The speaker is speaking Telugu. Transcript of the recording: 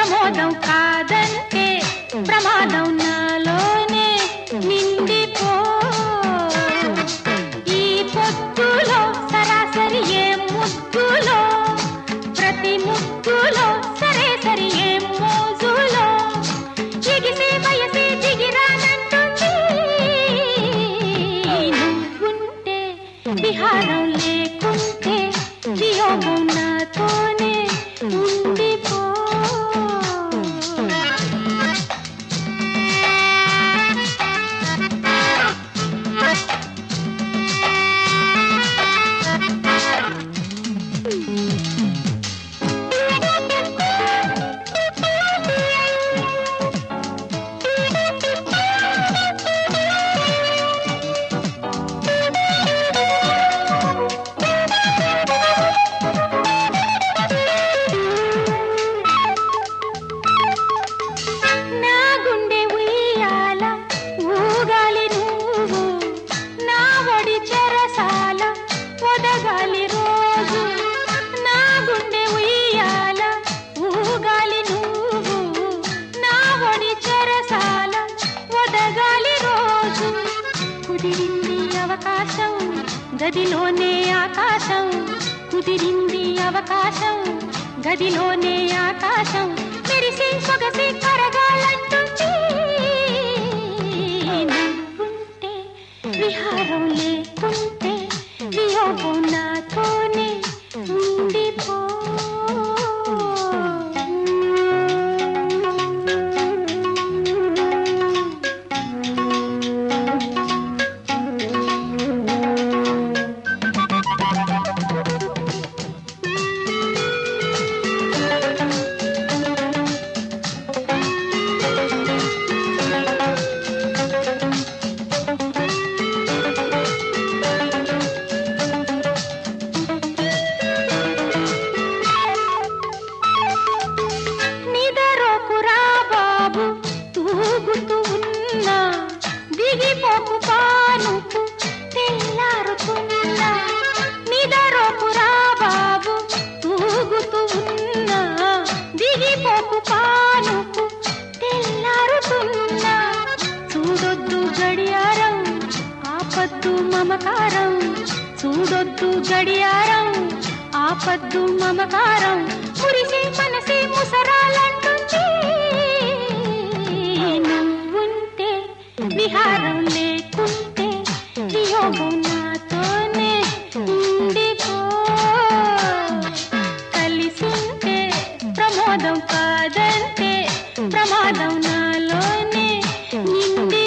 ప్రమోదం కాదంటే ప్రమాదం నాలోనే నిండిపో ఈ పొత్తులో సరాసరి ఏ ముద్దులో ప్రతి ముద్దులో సరే సరి ఏ మోజులో ఎగిసే వయసే దిగిరానంటుంది నువ్వుంటే విహారం లేకుంటే వియోగం నాతోనే ఉండిపో నా గుండె ఉయ్యాల ఊగాలి నువ్వు నా ఒడి చెరసాల ఒదగాలి రోజు నా గుండె ఉయ్యాల ఊగాలి నువ్వు నా ఒడి చెరసాల ఒదగాలి రోజు కుదిరింది అవకాశం గదిలోనే ఆకాశం కుదిరింది అవకాశం గదిలోనే ఆకాశం మెరిసి సొగసి కరగాలంటుంది నువ్వుంటే విహారం లేకుంటే వియోగం నాతోనే ఉండిపో నిదరోకురా బాబు తూగుతూ ఉన్నా దిగిపోకు పానుకు తెల్లారుతున్నా నిదరోకురా బాబు తూగుతూ ఉన్నా దిగిపోకు పానుకు తెల్లారుతున్నా చూడొద్దు గడియారం ఆపద్దు మమకారం చూడొద్దు గడియారం ఆపద్దు మమకారం మురిసే మనసే ముసరాలంటుంది నువ్వుంటే విహారం లేకుంటే వియోగం నాతోనే ఉండిపో కలిసుంటే ప్రమోదం కాదంటే ప్రమాదం నాలోనే నిండి